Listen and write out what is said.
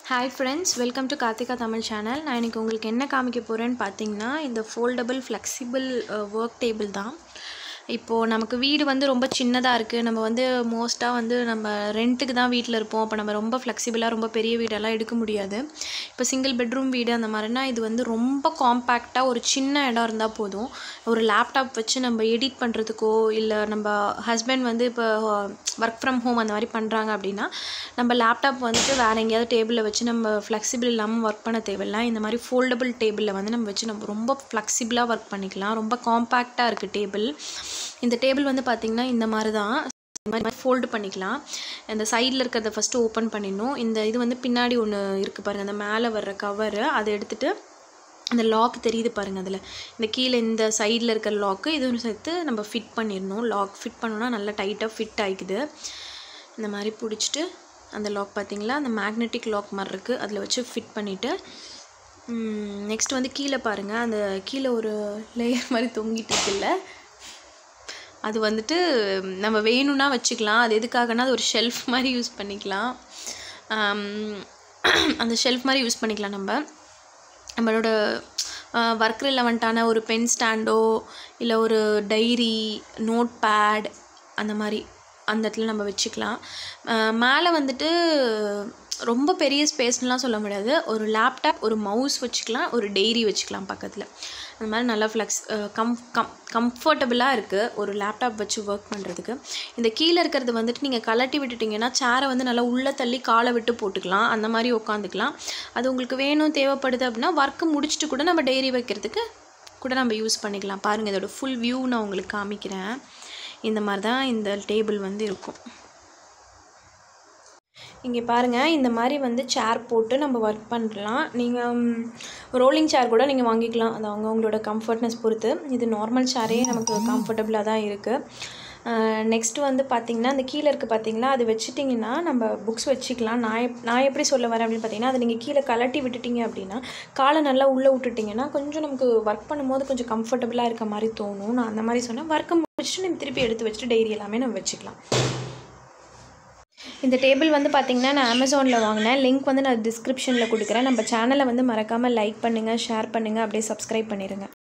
hi friends welcome to Karthika Tamil channel நான் இன்றைக்கி உங்களுக்கு என்ன காமிக்க போகிறேன்னு பார்த்தீங்கன்னா இந்த ஃபோல்டபுள் ஃப்ளெக்சிபிள் ஒர்க் டேபிள் தான் இப்போது நமக்கு வீடு வந்து ரொம்ப சின்னதாக இருக்குது நம்ம வந்து மோஸ்ட்டாக வந்து நம்ம ரெண்ட்டுக்கு தான் வீட்டில் இருப்போம் அப்போ நம்ம ரொம்ப ஃப்ளெக்சிபிளாக ரொம்ப பெரிய வீடெல்லாம் எடுக்க முடியாது இப்போ சிங்கிள் பெட்ரூம் வீடு அந்த மாதிரினா இது வந்து ரொம்ப காம்பேக்டாக ஒரு சின்ன இடம் இருந்தால் போதும் ஒரு லேப்டாப் வச்சு நம்ம எடிட் பண்ணுறதுக்கோ இல்லை நம்ம ஹஸ்பண்ட் வந்து இப்போ ஒர்க் ஃப்ரம் ஹோம் அந்த மாதிரி பண்ணுறாங்க அப்படின்னா நம்ம லேப்டாப் வந்துட்டு வேறு எங்கேயாவது டேபிளில் வச்சு நம்ம ஃப்ளெக்சிபிள் இல்லாமல் ஒர்க் பண்ண தேவையில்ல இந்த மாதிரி ஃபோல்டபுள் டேபிளில் வந்து நம்ம வச்சு நம்ம ரொம்ப ஃப்ளெக்சிபிளாக ஒர்க் பண்ணிக்கலாம் ரொம்ப காம்பேக்டாக இருக்குது டேபிள் இந்த டேபிள் வந்து பார்த்திங்கன்னா இந்த மாதிரி தான் இந்த மாதிரி ஃபோல்டு பண்ணிக்கலாம் இந்த சைடில் இருக்கிறத ஃபஸ்ட்டு ஓப்பன் பண்ணிடணும் இந்த இது வந்து பின்னாடி ஒன்று இருக்குது பாருங்கள் அந்த மேலே வர்ற கவரு அதை எடுத்துகிட்டு அந்த லாக் தெரியுது பாருங்கள் அதில் இந்த கீழே இந்த சைடில் இருக்கிற லாக்கு இதுவும் சேர்த்து நம்ம ஃபிட் பண்ணிடணும் லாக் ஃபிட் பண்ணோன்னா நல்லா டைட்டாக ஃபிட் ஆகிக்குது இந்த மாதிரி பிடிச்சிட்டு அந்த லாக் பார்த்தீங்களா அந்த மேக்னெட்டிக் லாக் மாதிரி இருக்குது அதில் வச்சு ஃபிட் பண்ணிவிட்டு நெக்ஸ்ட் வந்து கீழே பாருங்கள் அந்த கீழே ஒரு லேயர் மாதிரி தொங்கிட்டு இருக்குல்ல அது வந்துட்டு நம்ம வேணும்னா வச்சுக்கலாம் அது எதுக்காகனா அது ஒரு ஷெல்ஃப் மாதிரி யூஸ் பண்ணிக்கலாம் அந்த ஷெல்ஃப் மாதிரி யூஸ் பண்ணிக்கலாம் நம்ம நம்மளோட ஒர்க் ரிலவெண்ட்டான ஒரு பென் ஸ்டாண்டோ இல்லை ஒரு டைரி நோட் பேட் அந்த மாதிரி அந்த இடத்துல நம்ம வச்சுக்கலாம் மேலே வந்துட்டு ரொம்ப பெரிய ஸ்பேஸ்லாம் சொல்ல முடியாது ஒரு லேப்டாப் ஒரு மவுஸ் வச்சுக்கலாம் ஒரு டெய்ரி வச்சுக்கலாம் பக்கத்தில் அந்த மாதிரி நல்லா ஃப்ளெக்ஸ் கம் கம் கம்ஃபர்டபுளாக இருக்குது ஒரு லேப்டாப் வச்சு ஒர்க் பண்ணுறதுக்கு இந்த கீழே இருக்கிறது வந்துட்டு நீங்கள் கலட்டி விட்டுட்டிங்கன்னா சேரை வந்து நல்லா உள்ளே தள்ளி காலை விட்டு போட்டுக்கலாம் அந்த மாதிரி உட்காந்துக்கலாம் அது உங்களுக்கு வேணும் தேவைப்படுது அப்படின்னா ஒர்க்கு முடிச்சுட்டு கூட நம்ம டெய்ரி வைக்கிறதுக்கு கூட நம்ம யூஸ் பண்ணிக்கலாம் பாருங்கள் இதோட ஃபுல் வியூ நான் உங்களுக்கு காமிக்கிறேன் இந்த மாதிரி தான் இந்த டேபிள் வந்து இருக்கும் இங்கே பாருங்கள் இந்த மாதிரி வந்து சேர் போட்டு நம்ம ஒர்க் பண்ணலாம் நீங்கள் ரோலிங் சேர் கூட நீங்கள் வாங்கிக்கலாம் அது அவங்க உங்களோட கம்ஃபர்ட்னஸ் பொறுத்து இது நார்மல் சேரே நமக்கு கம்ஃபர்டபுளாக தான் இருக்குது நெக்ஸ்ட் வந்து பார்த்திங்கன்னா அந்த கீழே இருக்குது பார்த்தீங்களா அது வச்சுட்டிங்கன்னா நம்ம புக்ஸ் வச்சுக்கலாம் நான் எப் நான் எப்படி சொல்ல வரேன் அப்படின்னு பார்த்தீங்கன்னா அது நீங்கள் கீழே கலட்டி விட்டுட்டிங்க அப்படின்னா காலை நல்லா உள்ளே விட்டுட்டிங்கன்னா கொஞ்சம் நமக்கு ஒர்க் பண்ணும்போது கொஞ்சம் கம்ஃபர்டபுளாக இருக்க மாதிரி தோணும் நான் அந்த மாதிரி சொன்னேன் ஒர்க்கை முடிச்சுட்டு நம்ம திருப்பி எடுத்து வச்சுட்டு டைரி எல்லாமே நம்ம வச்சுக்கலாம் இந்த டேபிள் வந்து பார்த்திங்கன்னா நான் அமேசானில் வாங்கினேன் லிங்க் வந்து நான் டிஸ்கிரிப்ஷனில் கொடுக்குறேன் நம்ம சேனலை வந்து மறக்காமல் லைக் பண்ணுங்கள் ஷேர் பண்ணுங்கள் அப்படியே சப்ஸ்கிரைப் பண்ணிடுங்க